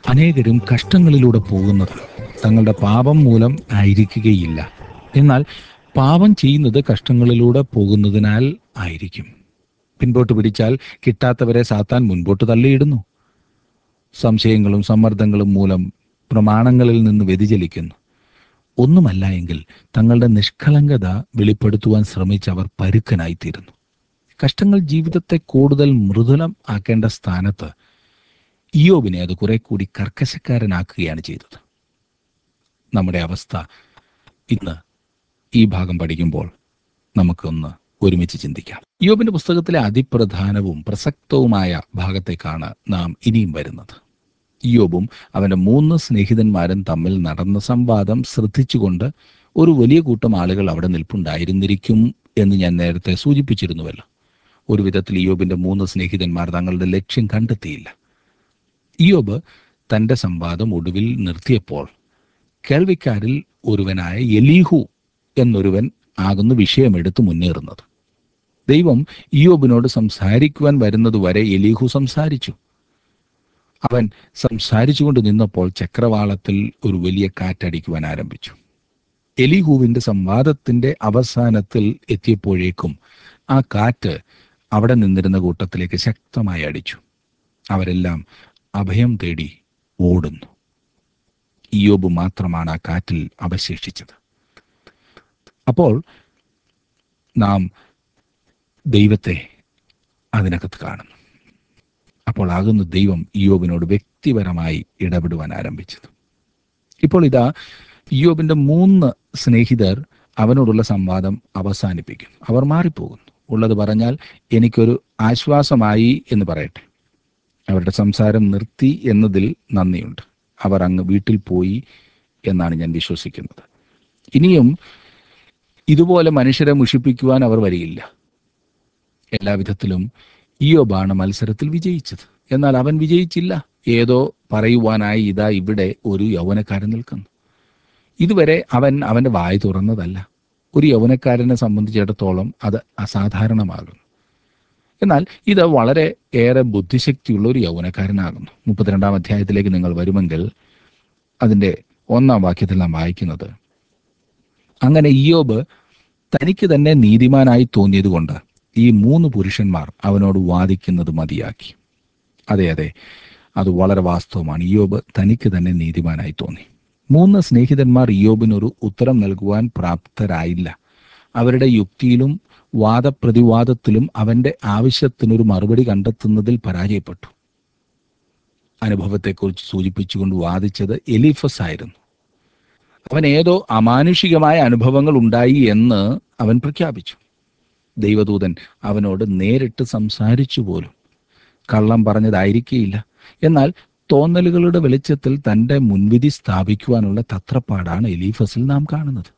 അനേകരും കഷ്ടങ്ങളിലൂടെ പോകുന്നത് തങ്ങളുടെ പാപം മൂലം ആയിരിക്കുകയില്ല എന്നാൽ പാപം ചെയ്യുന്നത് കഷ്ടങ്ങളിലൂടെ പോകുന്നതിനാൽ ആയിരിക്കും പിൻപോട്ട് പിടിച്ചാൽ കിട്ടാത്തവരെ സാത്താൻ മുൻപോട്ട് തള്ളിയിടുന്നു സംശയങ്ങളും സമ്മർദ്ദങ്ങളും മൂലം പ്രമാണങ്ങളിൽ നിന്ന് വ്യതിചലിക്കുന്നു ഒന്നുമല്ല എങ്കിൽ തങ്ങളുടെ നിഷ്കളങ്കത വെളിപ്പെടുത്തുവാൻ ശ്രമിച്ചവർ പരുക്കനായിത്തീരുന്നു കഷ്ടങ്ങൾ ജീവിതത്തെ കൂടുതൽ മൃദുലം ആക്കേണ്ട സ്ഥാനത്ത് ഇയോബിനെ അത് കുറെ കൂടി കർക്കശക്കാരനാക്കുകയാണ് ചെയ്തത് നമ്മുടെ അവസ്ഥ ഇന്ന് ഈ ഭാഗം പഠിക്കുമ്പോൾ നമുക്കൊന്ന് ഒരുമിച്ച് ചിന്തിക്കാം യോബിന്റെ പുസ്തകത്തിലെ അതിപ്രധാനവും പ്രസക്തവുമായ ഭാഗത്തേക്കാണ് നാം ഇനിയും വരുന്നത് യോബും അവന്റെ മൂന്ന് സ്നേഹിതന്മാരും തമ്മിൽ നടന്ന സംവാദം ശ്രദ്ധിച്ചുകൊണ്ട് ഒരു വലിയ കൂട്ടം ആളുകൾ അവിടെ നിൽപ്പുണ്ടായിരുന്നിരിക്കും എന്ന് ഞാൻ നേരത്തെ സൂചിപ്പിച്ചിരുന്നുവല്ലോ ഒരു വിധത്തിൽ ഇയോബിന്റെ മൂന്ന് സ്നേഹിതന്മാർ തങ്ങളുടെ ലക്ഷ്യം കണ്ടെത്തിയില്ല ഇയോബ് തന്റെ സംവാദം ഒടുവിൽ നിർത്തിയപ്പോൾ കേൾവിക്കാരിൽ ഒരുവനായ എലീഹു എന്നൊരുവൻ ആകുന്ന വിഷയമെടുത്ത് മുന്നേറുന്നത് ദൈവം ഇയോബിനോട് സംസാരിക്കുവാൻ വരുന്നതുവരെ എലീഹു സംസാരിച്ചു അവൻ സംസാരിച്ചുകൊണ്ട് നിന്നപ്പോൾ ചക്രവാളത്തിൽ ഒരു വലിയ കാറ്റടിക്കുവാൻ ആരംഭിച്ചു എലിഹൂവിന്റെ സംവാദത്തിന്റെ അവസാനത്തിൽ എത്തിയപ്പോഴേക്കും ആ കാറ്റ് അവിടെ നിന്നിരുന്ന കൂട്ടത്തിലേക്ക് ശക്തമായി അടിച്ചു അവരെല്ലാം അഭയം തേടി ഓടുന്നു ഇയോബ് മാത്രമാണ് ആ കാറ്റിൽ അവശേഷിച്ചത് അപ്പോൾ നാം ദൈവത്തെ അതിനകത്ത് കാണുന്നു അപ്പോൾ ആകുന്നു ദൈവം ഇയോബിനോട് വ്യക്തിപരമായി ഇടപെടുവാൻ ആരംഭിച്ചത് ഇപ്പോൾ ഇതാ ഇയോബിന്റെ മൂന്ന് സ്നേഹിതർ അവനോടുള്ള സംവാദം അവസാനിപ്പിക്കും അവർ മാറിപ്പോകുന്നു ഉള്ളത് പറഞ്ഞാൽ എനിക്കൊരു ആശ്വാസമായി എന്ന് പറയട്ടെ അവരുടെ സംസാരം നിർത്തി എന്നതിൽ നന്ദിയുണ്ട് അവർ അങ്ങ് വീട്ടിൽ പോയി എന്നാണ് ഞാൻ വിശ്വസിക്കുന്നത് ഇനിയും ഇതുപോലെ മനുഷ്യരെ മുഷിപ്പിക്കുവാൻ അവർ വരികയില്ല എല്ലാവിധത്തിലും ഇയോബാണ് മത്സരത്തിൽ വിജയിച്ചത് എന്നാൽ അവൻ വിജയിച്ചില്ല ഏതോ പറയുവാനായി ഇതാ ഇവിടെ ഒരു യൗവനക്കാരൻ നിൽക്കുന്നു ഇതുവരെ അവൻ അവന്റെ വായ് തുറന്നതല്ല ഒരു യൗവനക്കാരനെ സംബന്ധിച്ചിടത്തോളം അത് അസാധാരണമാകുന്നു എന്നാൽ ഇത് വളരെ ഏറെ ബുദ്ധിശക്തിയുള്ള ഒരു യൗവനക്കാരനാകുന്നു മുപ്പത്തിരണ്ടാം അധ്യായത്തിലേക്ക് നിങ്ങൾ വരുമെങ്കിൽ അതിന്റെ ഒന്നാം വാക്യത്തിൽ നാം വായിക്കുന്നത് അങ്ങനെ ഇയോബ് തനിക്ക് തന്നെ നീതിമാനായി തോന്നിയതുകൊണ്ട് ഈ മൂന്ന് പുരുഷന്മാർ അവനോട് വാദിക്കുന്നത് മതിയാക്കി അതെ അതെ അത് വളരെ വാസ്തവമാണ് ഇയോബ് തനിക്ക് തന്നെ നീതിമാനായി തോന്നി മൂന്ന് സ്നേഹിതന്മാർ ഇയോബിനൊരു ഉത്തരം നൽകുവാൻ പ്രാപ്തരായില്ല അവരുടെ യുക്തിയിലും വാദപ്രതിവാദത്തിലും അവന്റെ ആവശ്യത്തിനൊരു മറുപടി കണ്ടെത്തുന്നതിൽ പരാജയപ്പെട്ടു അനുഭവത്തെക്കുറിച്ച് സൂചിപ്പിച്ചുകൊണ്ട് വാദിച്ചത് എലിഫസ് ആയിരുന്നു അവൻ ഏതോ അമാനുഷികമായ അനുഭവങ്ങൾ ഉണ്ടായി എന്ന് അവൻ പ്രഖ്യാപിച്ചു ദൈവദൂതൻ അവനോട് നേരിട്ട് സംസാരിച്ചു പോലും കള്ളം പറഞ്ഞതായിരിക്കേയില്ല എന്നാൽ തോന്നലുകളുടെ വെളിച്ചത്തിൽ തന്റെ മുൻവിധി സ്ഥാപിക്കുവാനുള്ള തത്രപ്പാടാണ് എലീഫസിൽ നാം കാണുന്നത്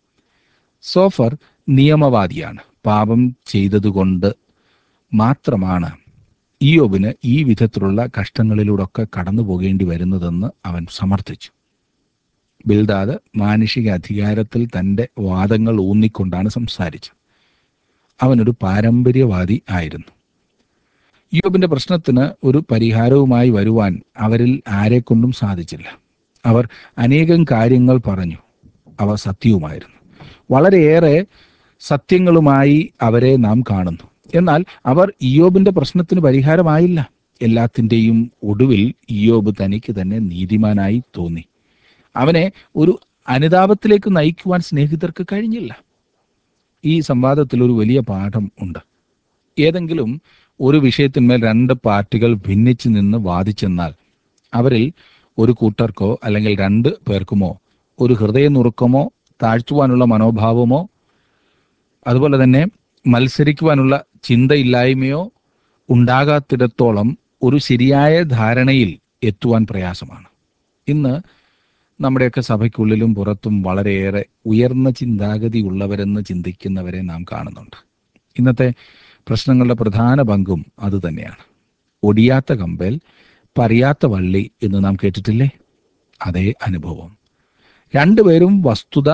സോഫർ നിയമവാദിയാണ് പാപം ചെയ്തതുകൊണ്ട് മാത്രമാണ് ഇയോബിന് ഈ വിധത്തിലുള്ള കഷ്ടങ്ങളിലൂടെയൊക്കെ കടന്നു പോകേണ്ടി വരുന്നതെന്ന് അവൻ സമർത്ഥിച്ചു ബിൽദാദ് മാനുഷിക അധികാരത്തിൽ തന്റെ വാദങ്ങൾ ഊന്നിക്കൊണ്ടാണ് സംസാരിച്ചത് അവനൊരു പാരമ്പര്യവാദി ആയിരുന്നു യോബിന്റെ പ്രശ്നത്തിന് ഒരു പരിഹാരവുമായി വരുവാൻ അവരിൽ ആരെക്കൊണ്ടും സാധിച്ചില്ല അവർ അനേകം കാര്യങ്ങൾ പറഞ്ഞു അവ സത്യവുമായിരുന്നു വളരെയേറെ സത്യങ്ങളുമായി അവരെ നാം കാണുന്നു എന്നാൽ അവർ ഇയോബിന്റെ പ്രശ്നത്തിന് പരിഹാരമായില്ല എല്ലാത്തിൻ്റെയും ഒടുവിൽ ഇയോബ് തനിക്ക് തന്നെ നീതിമാനായി തോന്നി അവനെ ഒരു അനുതാപത്തിലേക്ക് നയിക്കുവാൻ സ്നേഹിതർക്ക് കഴിഞ്ഞില്ല ഈ സംവാദത്തിൽ ഒരു വലിയ പാഠം ഉണ്ട് ഏതെങ്കിലും ഒരു വിഷയത്തിന്മേൽ രണ്ട് പാർട്ടികൾ ഭിന്നിച്ചു നിന്ന് വാദിച്ചെന്നാൽ അവരിൽ ഒരു കൂട്ടർക്കോ അല്ലെങ്കിൽ രണ്ട് പേർക്കുമോ ഒരു ഹൃദയ നുറുക്കമോ താഴ്ത്തുവാനുള്ള മനോഭാവമോ അതുപോലെ തന്നെ മത്സരിക്കുവാനുള്ള ചിന്തയില്ലായ്മയോ ഉണ്ടാകാത്തിടത്തോളം ഒരു ശരിയായ ധാരണയിൽ എത്തുവാൻ പ്രയാസമാണ് ഇന്ന് നമ്മുടെയൊക്കെ സഭയ്ക്കുള്ളിലും പുറത്തും വളരെയേറെ ഉയർന്ന ചിന്താഗതി ഉള്ളവരെന്ന് ചിന്തിക്കുന്നവരെ നാം കാണുന്നുണ്ട് ഇന്നത്തെ പ്രശ്നങ്ങളുടെ പ്രധാന പങ്കും അതുതന്നെയാണ് ഒടിയാത്ത കമ്പൽ പറയാത്ത വള്ളി എന്ന് നാം കേട്ടിട്ടില്ലേ അതേ അനുഭവം രണ്ടുപേരും വസ്തുത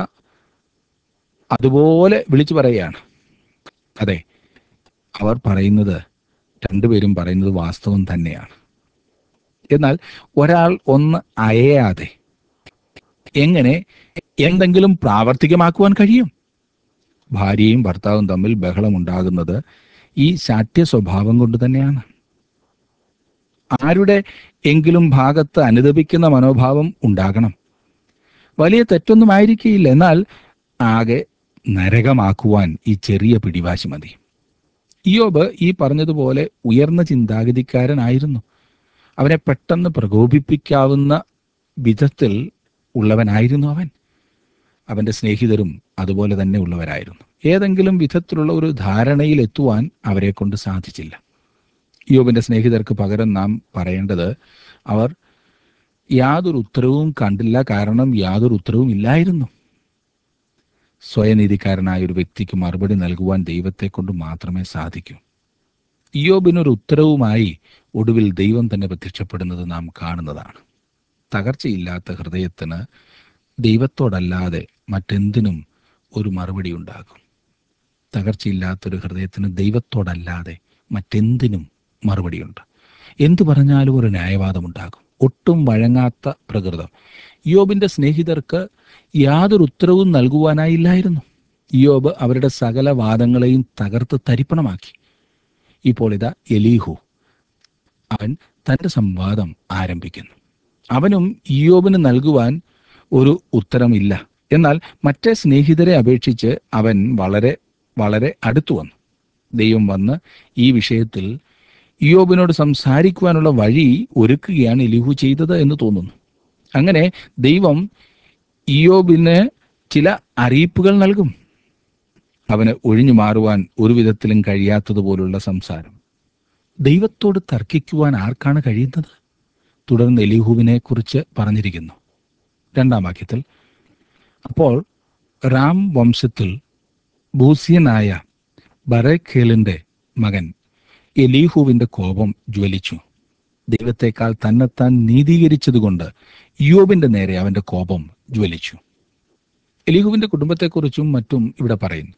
അതുപോലെ വിളിച്ചു പറയുകയാണ് അതെ അവർ പറയുന്നത് രണ്ടുപേരും പറയുന്നത് വാസ്തവം തന്നെയാണ് എന്നാൽ ഒരാൾ ഒന്ന് അയയാതെ എങ്ങനെ എന്തെങ്കിലും പ്രാവർത്തികമാക്കുവാൻ കഴിയും ഭാര്യയും ഭർത്താവും തമ്മിൽ ബഹളമുണ്ടാകുന്നത് ഈ ശാഠ്യ സ്വഭാവം കൊണ്ട് തന്നെയാണ് ആരുടെ എങ്കിലും ഭാഗത്ത് അനുദപിക്കുന്ന മനോഭാവം ഉണ്ടാകണം വലിയ തെറ്റൊന്നും ആയിരിക്കില്ല എന്നാൽ ആകെ നരകമാക്കുവാൻ ഈ ചെറിയ പിടിവാശി മതി ഇയോബ് ഈ പറഞ്ഞതുപോലെ ഉയർന്ന ചിന്താഗതിക്കാരനായിരുന്നു അവനെ പെട്ടെന്ന് പ്രകോപിപ്പിക്കാവുന്ന വിധത്തിൽ ഉള്ളവനായിരുന്നു അവൻ അവന്റെ സ്നേഹിതരും അതുപോലെ തന്നെ ഉള്ളവരായിരുന്നു ഏതെങ്കിലും വിധത്തിലുള്ള ഒരു ധാരണയിൽ എത്തുവാൻ അവരെ കൊണ്ട് സാധിച്ചില്ല യോബിന്റെ സ്നേഹിതർക്ക് പകരം നാം പറയേണ്ടത് അവർ യാതൊരു ഉത്തരവും കണ്ടില്ല കാരണം യാതൊരു ഉത്തരവും ഇല്ലായിരുന്നു സ്വയനീതിക്കാരനായ ഒരു വ്യക്തിക്ക് മറുപടി നൽകുവാൻ ദൈവത്തെ കൊണ്ട് മാത്രമേ സാധിക്കൂ ഇയോബിനൊരു ഉത്തരവുമായി ഒടുവിൽ ദൈവം തന്നെ പ്രത്യക്ഷപ്പെടുന്നത് നാം കാണുന്നതാണ് തകർച്ചയില്ലാത്ത ഹൃദയത്തിന് ദൈവത്തോടല്ലാതെ മറ്റെന്തിനും ഒരു മറുപടി ഉണ്ടാകും തകർച്ചയില്ലാത്തൊരു ഹൃദയത്തിന് ദൈവത്തോടല്ലാതെ മറ്റെന്തിനും മറുപടിയുണ്ട് എന്തു പറഞ്ഞാലും ഒരു ന്യായവാദമുണ്ടാകും ഒട്ടും വഴങ്ങാത്ത പ്രകൃതം യോബിന്റെ സ്നേഹിതർക്ക് യാതൊരു ഉത്തരവും നൽകുവാനായില്ലായിരുന്നു യോബ് അവരുടെ സകല വാദങ്ങളെയും തകർത്ത് തരിപ്പണമാക്കി ഇപ്പോൾ ഇതാ എലീഹു അവൻ തന്റെ സംവാദം ആരംഭിക്കുന്നു അവനും ഇയോബിന് നൽകുവാൻ ഒരു ഉത്തരമില്ല എന്നാൽ മറ്റേ സ്നേഹിതരെ അപേക്ഷിച്ച് അവൻ വളരെ വളരെ അടുത്തു വന്നു ദൈവം വന്ന് ഈ വിഷയത്തിൽ ഇയോബിനോട് സംസാരിക്കുവാനുള്ള വഴി ഒരുക്കുകയാണ് എലിഹു ചെയ്തത് എന്ന് തോന്നുന്നു അങ്ങനെ ദൈവം ഇയോബിന് ചില അറിയിപ്പുകൾ നൽകും അവന് ഒഴിഞ്ഞു മാറുവാൻ ഒരു വിധത്തിലും കഴിയാത്തതുപോലുള്ള സംസാരം ദൈവത്തോട് തർക്കിക്കുവാൻ ആർക്കാണ് കഴിയുന്നത് തുടർന്ന് എലിഹുവിനെ കുറിച്ച് പറഞ്ഞിരിക്കുന്നു രണ്ടാം വാക്യത്തിൽ അപ്പോൾ റാം വംശത്തിൽ ബൂസിയനായ ബറേഖേലിന്റെ മകൻ എലീഹുവിന്റെ കോപം ജ്വലിച്ചു ദൈവത്തെക്കാൾ തന്നെത്താൻ നീതീകരിച്ചതുകൊണ്ട് യോബിന്റെ നേരെ അവന്റെ കോപം ജ്വലിച്ചു എലീഹുവിന്റെ കുടുംബത്തെക്കുറിച്ചും മറ്റും ഇവിടെ പറയുന്നു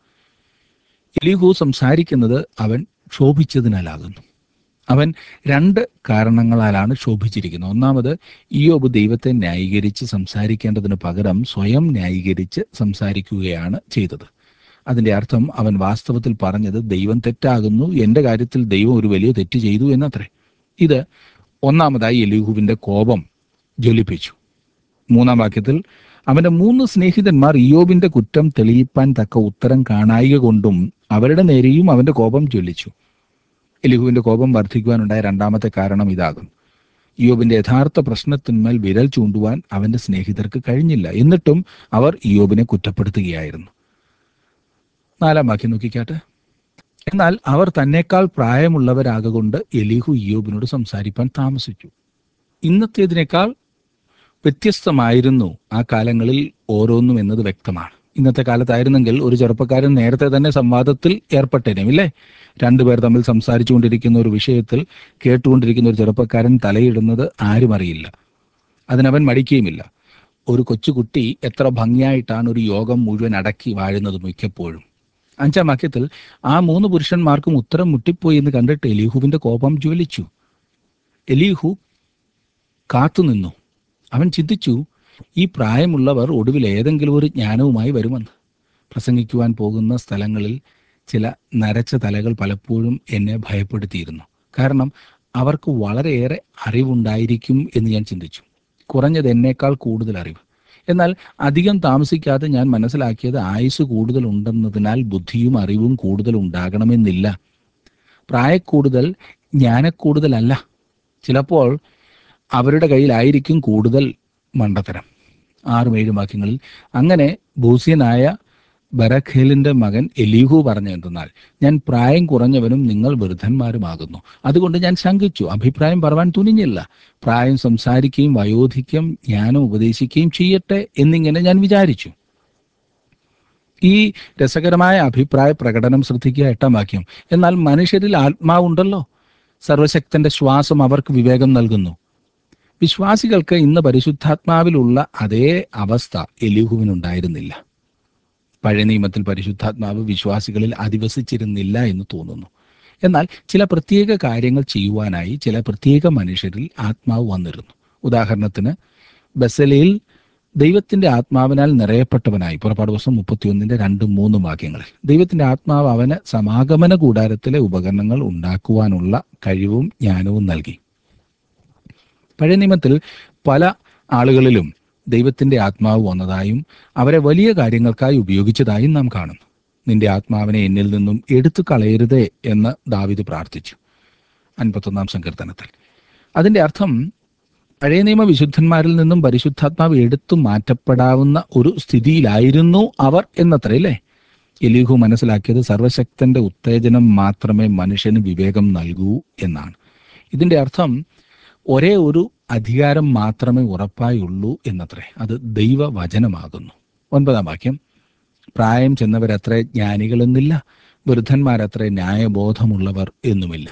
എലീഹു സംസാരിക്കുന്നത് അവൻ ക്ഷോഭിച്ചതിനാലാകുന്നു അവൻ രണ്ട് കാരണങ്ങളാലാണ് ശോഭിച്ചിരിക്കുന്നത് ഒന്നാമത് ഇയോബ് ദൈവത്തെ ന്യായീകരിച്ച് സംസാരിക്കേണ്ടതിന് പകരം സ്വയം ന്യായീകരിച്ച് സംസാരിക്കുകയാണ് ചെയ്തത് അതിന്റെ അർത്ഥം അവൻ വാസ്തവത്തിൽ പറഞ്ഞത് ദൈവം തെറ്റാകുന്നു എന്റെ കാര്യത്തിൽ ദൈവം ഒരു വലിയ തെറ്റ് ചെയ്തു എന്നത്രേ ഇത് ഒന്നാമതായി എലിഹുവിന്റെ കോപം ജ്വലിപ്പിച്ചു മൂന്നാം വാക്യത്തിൽ അവന്റെ മൂന്ന് സ്നേഹിതന്മാർ ഇയോബിന്റെ കുറ്റം തെളിയിപ്പാൻ തക്ക ഉത്തരം കാണായിക കൊണ്ടും അവരുടെ നേരെയും അവന്റെ കോപം ജ്വലിച്ചു എലിഹുവിന്റെ കോപം വർദ്ധിക്കുവാനുണ്ടായ രണ്ടാമത്തെ കാരണം ഇതാകും ഇയോബിന്റെ യഥാർത്ഥ പ്രശ്നത്തിന്മേൽ വിരൽ ചൂണ്ടുവാൻ അവന്റെ സ്നേഹിതർക്ക് കഴിഞ്ഞില്ല എന്നിട്ടും അവർ ഇയോബിനെ കുറ്റപ്പെടുത്തുകയായിരുന്നു നാലാം വാക്യം നോക്കിക്കാട്ടെ എന്നാൽ അവർ തന്നെക്കാൾ പ്രായമുള്ളവരാകൊണ്ട് എലിഹു ഇയോബിനോട് സംസാരിപ്പാൻ താമസിച്ചു ഇന്നത്തേതിനേക്കാൾ വ്യത്യസ്തമായിരുന്നു ആ കാലങ്ങളിൽ ഓരോന്നും എന്നത് വ്യക്തമാണ് ഇന്നത്തെ കാലത്തായിരുന്നെങ്കിൽ ഒരു ചെറുപ്പക്കാരൻ നേരത്തെ തന്നെ സംവാദത്തിൽ ഏർപ്പെട്ടേനും ഇല്ലേ രണ്ടുപേർ തമ്മിൽ സംസാരിച്ചുകൊണ്ടിരിക്കുന്ന ഒരു വിഷയത്തിൽ കേട്ടുകൊണ്ടിരിക്കുന്ന ഒരു ചെറുപ്പക്കാരൻ തലയിടുന്നത് ആരും അറിയില്ല അതിനവൻ മടിക്കുകയുമില്ല ഒരു കൊച്ചുകുട്ടി എത്ര ഭംഗിയായിട്ടാണ് ഒരു യോഗം മുഴുവൻ അടക്കി വാഴുന്നത് മിക്കപ്പോഴും അഞ്ചാം വാക്യത്തിൽ ആ മൂന്ന് പുരുഷന്മാർക്കും ഉത്തരം മുട്ടിപ്പോയി എന്ന് കണ്ടിട്ട് എലീഹുവിന്റെ കോപം ജ്വലിച്ചു എലീഹു കാത്തുനിന്നു അവൻ ചിന്തിച്ചു ഈ പ്രായമുള്ളവർ ഒടുവിൽ ഏതെങ്കിലും ഒരു ജ്ഞാനവുമായി വരുമെന്ന് പ്രസംഗിക്കുവാൻ പോകുന്ന സ്ഥലങ്ങളിൽ ചില നരച്ച തലകൾ പലപ്പോഴും എന്നെ ഭയപ്പെടുത്തിയിരുന്നു കാരണം അവർക്ക് വളരെയേറെ അറിവുണ്ടായിരിക്കും എന്ന് ഞാൻ ചിന്തിച്ചു കുറഞ്ഞത് എന്നേക്കാൾ കൂടുതൽ അറിവ് എന്നാൽ അധികം താമസിക്കാതെ ഞാൻ മനസ്സിലാക്കിയത് ആയുസ് കൂടുതൽ ഉണ്ടെന്നതിനാൽ ബുദ്ധിയും അറിവും കൂടുതൽ ഉണ്ടാകണമെന്നില്ല പ്രായക്കൂടുതൽ ജ്ഞാനക്കൂടുതലല്ല ചിലപ്പോൾ അവരുടെ കയ്യിലായിരിക്കും കൂടുതൽ മണ്ടത്തരം ആറും ഏഴും വാക്യങ്ങളിൽ അങ്ങനെ ഭൂസ്യനായ ബറഖേലിന്റെ മകൻ എലീഹു പറഞ്ഞ എന്തെന്നാൽ ഞാൻ പ്രായം കുറഞ്ഞവനും നിങ്ങൾ വൃദ്ധന്മാരുമാകുന്നു അതുകൊണ്ട് ഞാൻ ശങ്കിച്ചു അഭിപ്രായം പറവാൻ തുനിഞ്ഞില്ല പ്രായം സംസാരിക്കുകയും വയോധിക്യം ജ്ഞാനം ഉപദേശിക്കുകയും ചെയ്യട്ടെ എന്നിങ്ങനെ ഞാൻ വിചാരിച്ചു ഈ രസകരമായ അഭിപ്രായ പ്രകടനം ശ്രദ്ധിക്കുക എട്ടാം വാക്യം എന്നാൽ മനുഷ്യരിൽ ആത്മാവുണ്ടല്ലോ സർവശക്തന്റെ ശ്വാസം അവർക്ക് വിവേകം നൽകുന്നു വിശ്വാസികൾക്ക് ഇന്ന് പരിശുദ്ധാത്മാവിലുള്ള അതേ അവസ്ഥ എലിഹുവിനുണ്ടായിരുന്നില്ല പഴയ നിയമത്തിൽ പരിശുദ്ധാത്മാവ് വിശ്വാസികളിൽ അധിവസിച്ചിരുന്നില്ല എന്ന് തോന്നുന്നു എന്നാൽ ചില പ്രത്യേക കാര്യങ്ങൾ ചെയ്യുവാനായി ചില പ്രത്യേക മനുഷ്യരിൽ ആത്മാവ് വന്നിരുന്നു ഉദാഹരണത്തിന് ബസലയിൽ ദൈവത്തിന്റെ ആത്മാവിനാൽ നിറയപ്പെട്ടവനായി പുറപ്പാട് ദിവസം മുപ്പത്തിയൊന്നിന്റെ രണ്ടും മൂന്നും വാക്യങ്ങളിൽ ദൈവത്തിന്റെ ആത്മാവ് അവന് സമാഗമന കൂടാരത്തിലെ ഉപകരണങ്ങൾ ഉണ്ടാക്കുവാനുള്ള കഴിവും ജ്ഞാനവും നൽകി പഴയ നിയമത്തിൽ പല ആളുകളിലും ദൈവത്തിന്റെ ആത്മാവ് വന്നതായും അവരെ വലിയ കാര്യങ്ങൾക്കായി ഉപയോഗിച്ചതായും നാം കാണുന്നു നിന്റെ ആത്മാവിനെ എന്നിൽ നിന്നും എടുത്തു കളയരുതേ എന്ന് ദാവിദ് പ്രാർത്ഥിച്ചു അൻപത്തൊന്നാം സങ്കീർത്തനത്തിൽ അതിന്റെ അർത്ഥം പഴയ നിയമ വിശുദ്ധന്മാരിൽ നിന്നും പരിശുദ്ധാത്മാവ് എടുത്തു മാറ്റപ്പെടാവുന്ന ഒരു സ്ഥിതിയിലായിരുന്നു അവർ എന്നത്രയല്ലേ എലീഹു മനസ്സിലാക്കിയത് സർവശക്തന്റെ ഉത്തേജനം മാത്രമേ മനുഷ്യന് വിവേകം നൽകൂ എന്നാണ് ഇതിന്റെ അർത്ഥം ഒരേ ഒരു അധികാരം മാത്രമേ ഉറപ്പായുള്ളൂ എന്നത്രേ അത് ദൈവവചനമാകുന്നു ഒൻപതാം വാക്യം പ്രായം ചെന്നവരത്ര ജ്ഞാനികളെന്നില്ല വൃദ്ധന്മാരത്ര ന്യായബോധമുള്ളവർ എന്നുമില്ല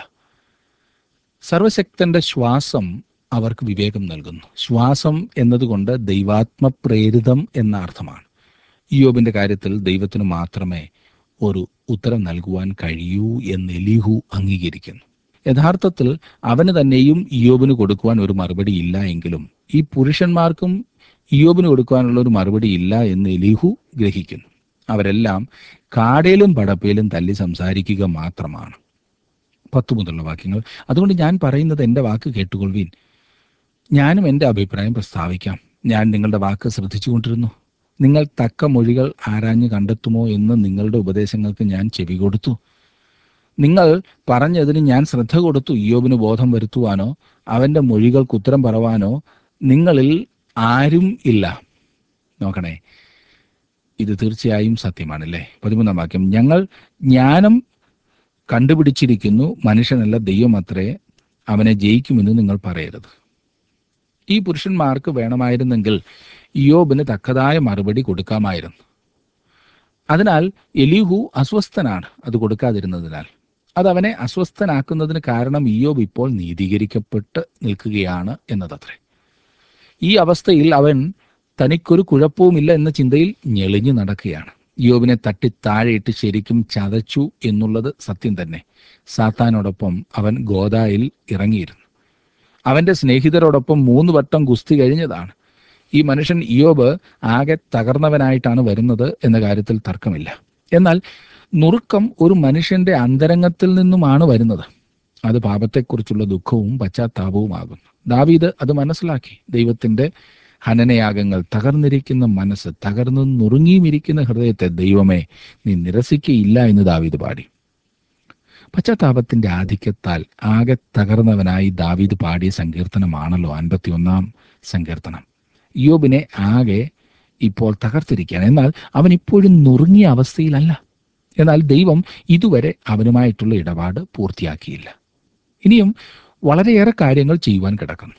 സർവശക്തന്റെ ശ്വാസം അവർക്ക് വിവേകം നൽകുന്നു ശ്വാസം എന്നതുകൊണ്ട് ദൈവാത്മപ്രേരിതം എന്ന അർത്ഥമാണ് ഇയോബിന്റെ കാര്യത്തിൽ ദൈവത്തിന് മാത്രമേ ഒരു ഉത്തരം നൽകുവാൻ കഴിയൂ എന്ന് എലീഹു അംഗീകരിക്കുന്നു യഥാർത്ഥത്തിൽ അവന് തന്നെയും ഇയോബിന് കൊടുക്കുവാൻ ഒരു മറുപടി ഇല്ല എങ്കിലും ഈ പുരുഷന്മാർക്കും ഇയോബിന് കൊടുക്കുവാനുള്ള ഒരു മറുപടി ഇല്ല എന്ന് എലീഹു ഗ്രഹിക്കുന്നു അവരെല്ലാം കാടയിലും പടപ്പയിലും തല്ലി സംസാരിക്കുക മാത്രമാണ് പത്തു മുതലുള്ള വാക്യങ്ങൾ അതുകൊണ്ട് ഞാൻ പറയുന്നത് എൻ്റെ വാക്ക് കേട്ടുകൊള്ളുവീൻ ഞാനും എൻ്റെ അഭിപ്രായം പ്രസ്താവിക്കാം ഞാൻ നിങ്ങളുടെ വാക്ക് ശ്രദ്ധിച്ചുകൊണ്ടിരുന്നു നിങ്ങൾ തക്ക മൊഴികൾ ആരാഞ്ഞു കണ്ടെത്തുമോ എന്ന് നിങ്ങളുടെ ഉപദേശങ്ങൾക്ക് ഞാൻ ചെവി കൊടുത്തു നിങ്ങൾ പറഞ്ഞതിന് ഞാൻ ശ്രദ്ധ കൊടുത്തു ഇയോബിന് ബോധം വരുത്തുവാനോ അവന്റെ മൊഴികൾക്ക് ഉത്തരം പറവാനോ നിങ്ങളിൽ ആരും ഇല്ല നോക്കണേ ഇത് തീർച്ചയായും സത്യമാണല്ലേ പതിമൂന്നാം വാക്യം ഞങ്ങൾ ജ്ഞാനം കണ്ടുപിടിച്ചിരിക്കുന്നു മനുഷ്യനല്ല ദൈവമത്രേ അവനെ ജയിക്കുമെന്ന് നിങ്ങൾ പറയരുത് ഈ പുരുഷന്മാർക്ക് വേണമായിരുന്നെങ്കിൽ ഇയോബിന് തക്കതായ മറുപടി കൊടുക്കാമായിരുന്നു അതിനാൽ എലീഹു അസ്വസ്ഥനാണ് അത് കൊടുക്കാതിരുന്നതിനാൽ അത് അവനെ അസ്വസ്ഥനാക്കുന്നതിന് കാരണം ഇയോബ് ഇപ്പോൾ നീതീകരിക്കപ്പെട്ട് നിൽക്കുകയാണ് എന്നതത്രേ ഈ അവസ്ഥയിൽ അവൻ തനിക്കൊരു കുഴപ്പവുമില്ല എന്ന ചിന്തയിൽ ഞെളിഞ്ഞു നടക്കുകയാണ് യോബിനെ തട്ടി താഴെയിട്ട് ശരിക്കും ചതച്ചു എന്നുള്ളത് സത്യം തന്നെ സാത്താനോടൊപ്പം അവൻ ഗോദായിൽ ഇറങ്ങിയിരുന്നു അവന്റെ സ്നേഹിതരോടൊപ്പം മൂന്ന് വട്ടം ഗുസ്തി കഴിഞ്ഞതാണ് ഈ മനുഷ്യൻ ഇയോബ് ആകെ തകർന്നവനായിട്ടാണ് വരുന്നത് എന്ന കാര്യത്തിൽ തർക്കമില്ല എന്നാൽ നുറുക്കം ഒരു മനുഷ്യന്റെ അന്തരംഗത്തിൽ നിന്നുമാണ് വരുന്നത് അത് പാപത്തെക്കുറിച്ചുള്ള ദുഃഖവും പശ്ചാത്താപവുമാകുന്നു ദാവീദ് അത് മനസ്സിലാക്കി ദൈവത്തിന്റെ ഹനനയാഗങ്ങൾ തകർന്നിരിക്കുന്ന മനസ്സ് തകർന്നു നുറുങ്ങിയുമിരിക്കുന്ന ഹൃദയത്തെ ദൈവമേ നീ നിരസിക്കയില്ല എന്ന് ദാവീദ് പാടി പശ്ചാത്താപത്തിന്റെ ആധിക്യത്താൽ ആകെ തകർന്നവനായി ദാവീദ് പാടിയ സങ്കീർത്തനമാണല്ലോ അൻപത്തിയൊന്നാം സങ്കീർത്തനം യോബിനെ ആകെ ഇപ്പോൾ തകർത്തിരിക്കുകയാണ് എന്നാൽ അവൻ ഇപ്പോഴും നുറുങ്ങിയ അവസ്ഥയിലല്ല എന്നാൽ ദൈവം ഇതുവരെ അവനുമായിട്ടുള്ള ഇടപാട് പൂർത്തിയാക്കിയില്ല ഇനിയും വളരെയേറെ കാര്യങ്ങൾ ചെയ്യുവാൻ കിടക്കുന്നു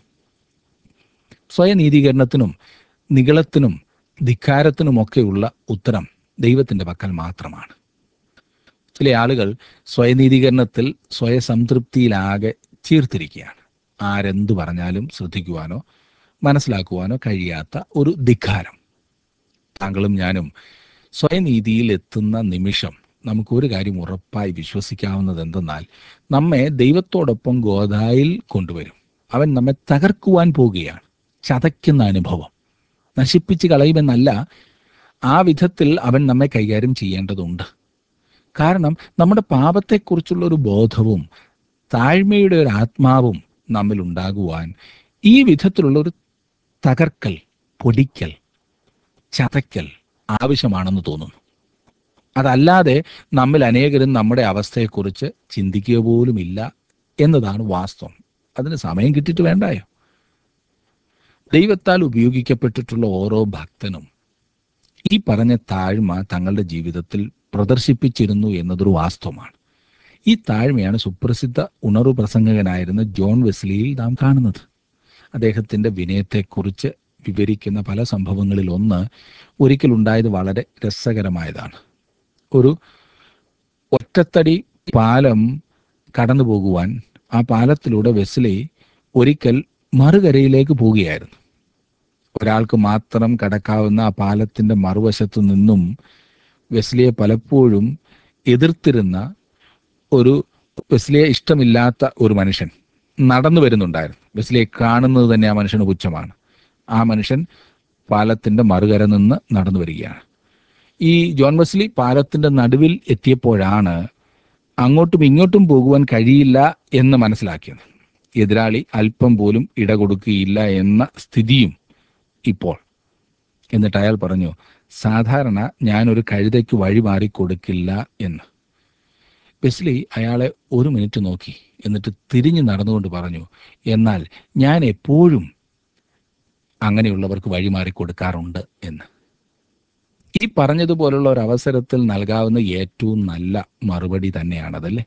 സ്വയനീതീകരണത്തിനും നികളത്തിനും ധിക്കാരത്തിനുമൊക്കെയുള്ള ഉത്തരം ദൈവത്തിന്റെ പക്കൽ മാത്രമാണ് ചില ആളുകൾ സ്വയനീതീകരണത്തിൽ സ്വയസംതൃപ്തിയിലാകെ ചീർത്തിരിക്കുകയാണ് ആരെന്തു പറഞ്ഞാലും ശ്രദ്ധിക്കുവാനോ മനസ്സിലാക്കുവാനോ കഴിയാത്ത ഒരു ധിക്കാരം താങ്കളും ഞാനും സ്വയനീതിയിൽ എത്തുന്ന നിമിഷം നമുക്കൊരു കാര്യം ഉറപ്പായി വിശ്വസിക്കാവുന്നത് എന്തെന്നാൽ നമ്മെ ദൈവത്തോടൊപ്പം ഗോദായിൽ കൊണ്ടുവരും അവൻ നമ്മെ തകർക്കുവാൻ പോകുകയാണ് ചതയ്ക്കുന്ന അനുഭവം നശിപ്പിച്ച് കളയുമെന്നല്ല ആ വിധത്തിൽ അവൻ നമ്മെ കൈകാര്യം ചെയ്യേണ്ടതുണ്ട് കാരണം നമ്മുടെ പാപത്തെക്കുറിച്ചുള്ള ഒരു ബോധവും താഴ്മയുടെ ഒരു ആത്മാവും നമ്മിൽ ഉണ്ടാകുവാൻ ഈ വിധത്തിലുള്ള ഒരു തകർക്കൽ പൊടിക്കൽ ചതയ്ക്കൽ ആവശ്യമാണെന്ന് തോന്നുന്നു അതല്ലാതെ നമ്മിൽ അനേകരും നമ്മുടെ അവസ്ഥയെക്കുറിച്ച് ചിന്തിക്കുക പോലുമില്ല എന്നതാണ് വാസ്തവം അതിന് സമയം കിട്ടിയിട്ട് വേണ്ടായോ ദൈവത്താൽ ഉപയോഗിക്കപ്പെട്ടിട്ടുള്ള ഓരോ ഭക്തനും ഈ പറഞ്ഞ താഴ്മ തങ്ങളുടെ ജീവിതത്തിൽ പ്രദർശിപ്പിച്ചിരുന്നു എന്നതൊരു വാസ്തവമാണ് ഈ താഴ്മയാണ് സുപ്രസിദ്ധ ഉണർവ് പ്രസംഗകനായിരുന്ന ജോൺ വെസ്ലിയിൽ നാം കാണുന്നത് അദ്ദേഹത്തിന്റെ വിനയത്തെക്കുറിച്ച് വിവരിക്കുന്ന പല സംഭവങ്ങളിൽ ഒന്ന് ഒരിക്കലുണ്ടായത് വളരെ രസകരമായതാണ് ഒരു ഒറ്റത്തടി പാലം കടന്നു പോകുവാൻ ആ പാലത്തിലൂടെ വെസ്ലി ഒരിക്കൽ മറുകരയിലേക്ക് പോവുകയായിരുന്നു ഒരാൾക്ക് മാത്രം കടക്കാവുന്ന ആ പാലത്തിന്റെ മറുവശത്തു നിന്നും വെസ്ലിയെ പലപ്പോഴും എതിർത്തിരുന്ന ഒരു വെസ്ലിയെ ഇഷ്ടമില്ലാത്ത ഒരു മനുഷ്യൻ നടന്നു വരുന്നുണ്ടായിരുന്നു വെസ്ലിയെ കാണുന്നത് തന്നെ ആ മനുഷ്യന് പുച്ഛമാണ് ആ മനുഷ്യൻ പാലത്തിന്റെ മറുകര നിന്ന് നടന്നു വരികയാണ് ഈ ജോൺ വെസ്ലി പാലത്തിന്റെ നടുവിൽ എത്തിയപ്പോഴാണ് അങ്ങോട്ടും ഇങ്ങോട്ടും പോകുവാൻ കഴിയില്ല എന്ന് മനസ്സിലാക്കിയത് എതിരാളി അല്പം പോലും ഇട കൊടുക്കുകയില്ല എന്ന സ്ഥിതിയും ഇപ്പോൾ എന്നിട്ട് അയാൾ പറഞ്ഞു സാധാരണ ഞാനൊരു കഴുതയ്ക്ക് വഴി മാറി കൊടുക്കില്ല എന്ന് വെസ്ലി അയാളെ ഒരു മിനിറ്റ് നോക്കി എന്നിട്ട് തിരിഞ്ഞു നടന്നുകൊണ്ട് പറഞ്ഞു എന്നാൽ ഞാൻ എപ്പോഴും അങ്ങനെയുള്ളവർക്ക് വഴിമാറി കൊടുക്കാറുണ്ട് എന്ന് ഈ പറഞ്ഞതുപോലുള്ള ഒരു അവസരത്തിൽ നൽകാവുന്ന ഏറ്റവും നല്ല മറുപടി തന്നെയാണതല്ലേ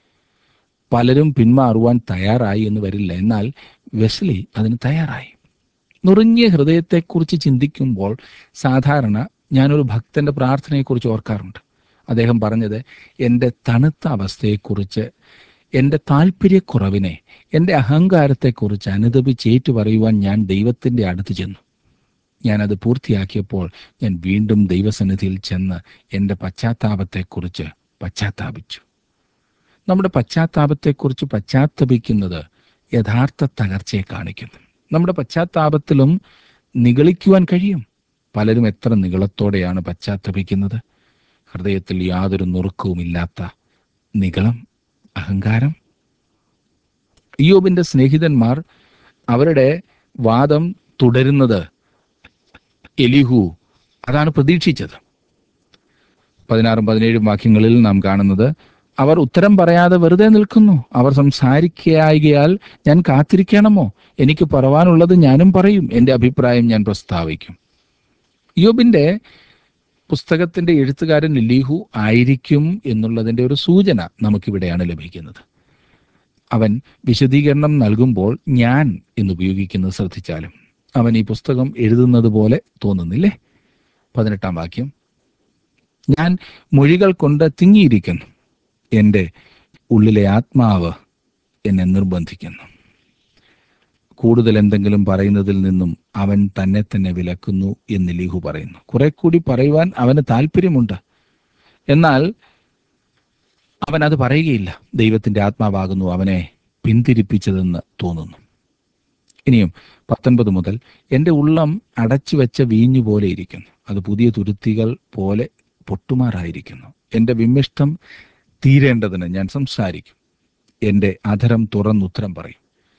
പലരും പിന്മാറുവാൻ തയ്യാറായി എന്ന് വരില്ല എന്നാൽ വെസ്ലി അതിന് തയ്യാറായി നുറുങ്ങിയ ഹൃദയത്തെക്കുറിച്ച് ചിന്തിക്കുമ്പോൾ സാധാരണ ഞാനൊരു ഭക്തന്റെ പ്രാർത്ഥനയെക്കുറിച്ച് ഓർക്കാറുണ്ട് അദ്ദേഹം പറഞ്ഞത് എൻ്റെ തണുത്ത അവസ്ഥയെക്കുറിച്ച് എൻ്റെ താല്പര്യക്കുറവിനെ എൻ്റെ അഹങ്കാരത്തെക്കുറിച്ച് അനുദപിച്ച് ഏറ്റുപറയുവാൻ ഞാൻ ദൈവത്തിൻ്റെ അടുത്ത് ചെന്നു ഞാനത് പൂർത്തിയാക്കിയപ്പോൾ ഞാൻ വീണ്ടും ദൈവസന്നിധിയിൽ ചെന്ന് എൻ്റെ പശ്ചാത്താപത്തെക്കുറിച്ച് പശ്ചാത്താപിച്ചു നമ്മുടെ പശ്ചാത്താപത്തെക്കുറിച്ച് പശ്ചാത്തപിക്കുന്നത് യഥാർത്ഥ തകർച്ചയെ കാണിക്കുന്നു നമ്മുടെ പശ്ചാത്താപത്തിലും നിഗളിക്കുവാൻ കഴിയും പലരും എത്ര നികളത്തോടെയാണ് പശ്ചാത്തപിക്കുന്നത് ഹൃദയത്തിൽ യാതൊരു നുറുക്കവുമില്ലാത്ത നികളം അഹങ്കാരം ഇയോബിന്റെ സ്നേഹിതന്മാർ അവരുടെ വാദം തുടരുന്നത് എലിഹു അതാണ് പ്രതീക്ഷിച്ചത് പതിനാറും പതിനേഴും വാക്യങ്ങളിൽ നാം കാണുന്നത് അവർ ഉത്തരം പറയാതെ വെറുതെ നിൽക്കുന്നു അവർ സംസാരിക്കായികയാൽ ഞാൻ കാത്തിരിക്കണമോ എനിക്ക് പറവാനുള്ളത് ഞാനും പറയും എൻ്റെ അഭിപ്രായം ഞാൻ പ്രസ്താവിക്കും യോബിന്റെ പുസ്തകത്തിന്റെ എഴുത്തുകാരൻ എലീഹു ആയിരിക്കും എന്നുള്ളതിന്റെ ഒരു സൂചന നമുക്കിവിടെയാണ് ലഭിക്കുന്നത് അവൻ വിശദീകരണം നൽകുമ്പോൾ ഞാൻ എന്നുപയോഗിക്കുന്നത് ശ്രദ്ധിച്ചാലും അവൻ ഈ പുസ്തകം എഴുതുന്നത് പോലെ തോന്നുന്നില്ലേ പതിനെട്ടാം വാക്യം ഞാൻ മൊഴികൾ കൊണ്ട് തിങ്ങിയിരിക്കുന്നു എൻ്റെ ഉള്ളിലെ ആത്മാവ് എന്നെ നിർബന്ധിക്കുന്നു കൂടുതൽ എന്തെങ്കിലും പറയുന്നതിൽ നിന്നും അവൻ തന്നെ തന്നെ വിലക്കുന്നു എന്ന് ലീഹു പറയുന്നു കുറെ കൂടി പറയുവാൻ അവന് താല്പര്യമുണ്ട് എന്നാൽ അവൻ അത് പറയുകയില്ല ദൈവത്തിന്റെ ആത്മാവാകുന്നു അവനെ പിന്തിരിപ്പിച്ചതെന്ന് തോന്നുന്നു ഇനിയും പത്തൊൻപത് മുതൽ എൻ്റെ ഉള്ളം അടച്ചു വെച്ച വീഞ്ഞു പോലെ ഇരിക്കുന്നു അത് പുതിയ തുരുത്തികൾ പോലെ പൊട്ടുമാറായിരിക്കുന്നു എൻ്റെ വിമ്മിഷ്ടം തീരേണ്ടതിന് ഞാൻ സംസാരിക്കും എൻ്റെ അധരം തുറന്നുത്തരം പറയും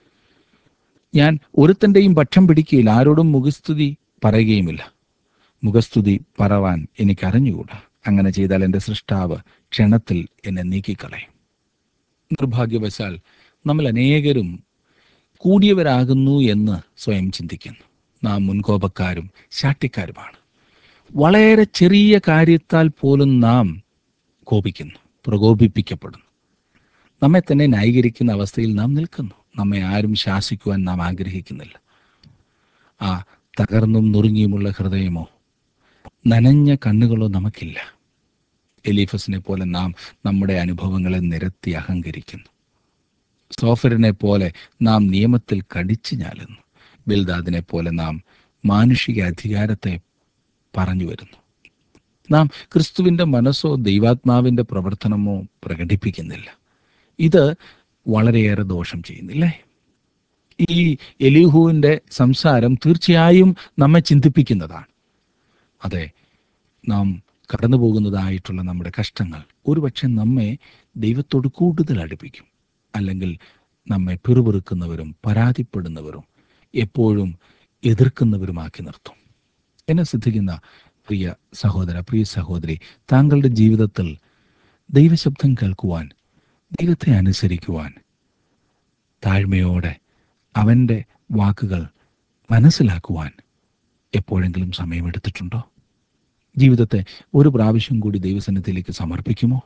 ഞാൻ ഒരുത്തൻ്റെയും പക്ഷം പിടിക്കുകയില്ല ആരോടും മുഖസ്തുതി പറയുകയുമില്ല മുഖസ്തുതി പറവാൻ എനിക്ക് അറിഞ്ഞുകൂടാ അങ്ങനെ ചെയ്താൽ എൻ്റെ സൃഷ്ടാവ് ക്ഷണത്തിൽ എന്നെ നീക്കിക്കളയും നിർഭാഗ്യവശാൽ നമ്മൾ അനേകരും കൂടിയവരാകുന്നു എന്ന് സ്വയം ചിന്തിക്കുന്നു നാം മുൻകോപക്കാരും ശാഠ്യക്കാരുമാണ് വളരെ ചെറിയ കാര്യത്താൽ പോലും നാം കോപിക്കുന്നു പ്രകോപിപ്പിക്കപ്പെടുന്നു നമ്മെ തന്നെ ന്യായീകരിക്കുന്ന അവസ്ഥയിൽ നാം നിൽക്കുന്നു നമ്മെ ആരും ശാസിക്കുവാൻ നാം ആഗ്രഹിക്കുന്നില്ല ആ തകർന്നും നുറുങ്ങിയുമുള്ള ഹൃദയമോ നനഞ്ഞ കണ്ണുകളോ നമുക്കില്ല എലീഫസിനെ പോലെ നാം നമ്മുടെ അനുഭവങ്ങളെ നിരത്തി അഹങ്കരിക്കുന്നു സോഫറിനെ പോലെ നാം നിയമത്തിൽ കടിച്ചു ഞാലുന്നു ബിൽദാദിനെ പോലെ നാം മാനുഷിക അധികാരത്തെ പറഞ്ഞു വരുന്നു നാം ക്രിസ്തുവിന്റെ മനസ്സോ ദൈവാത്മാവിന്റെ പ്രവർത്തനമോ പ്രകടിപ്പിക്കുന്നില്ല ഇത് വളരെയേറെ ദോഷം ചെയ്യുന്നില്ലേ ഈ എലിഹുവിന്റെ സംസാരം തീർച്ചയായും നമ്മെ ചിന്തിപ്പിക്കുന്നതാണ് അതെ നാം കടന്നു പോകുന്നതായിട്ടുള്ള നമ്മുടെ കഷ്ടങ്ങൾ ഒരുപക്ഷെ നമ്മെ ദൈവത്തോട് കൂടുതൽ അടുപ്പിക്കും അല്ലെങ്കിൽ നമ്മെ പിറുപിറുക്കുന്നവരും പരാതിപ്പെടുന്നവരും എപ്പോഴും എതിർക്കുന്നവരുമാക്കി നിർത്തും എന്നെ ശ്രദ്ധിക്കുന്ന പ്രിയ സഹോദര പ്രിയ സഹോദരി താങ്കളുടെ ജീവിതത്തിൽ ദൈവശബ്ദം കേൾക്കുവാൻ ദൈവത്തെ അനുസരിക്കുവാൻ താഴ്മയോടെ അവൻ്റെ വാക്കുകൾ മനസ്സിലാക്കുവാൻ എപ്പോഴെങ്കിലും സമയമെടുത്തിട്ടുണ്ടോ ജീവിതത്തെ ഒരു പ്രാവശ്യം കൂടി ദൈവസന്നിധിയിലേക്ക് സമർപ്പിക്കുമോ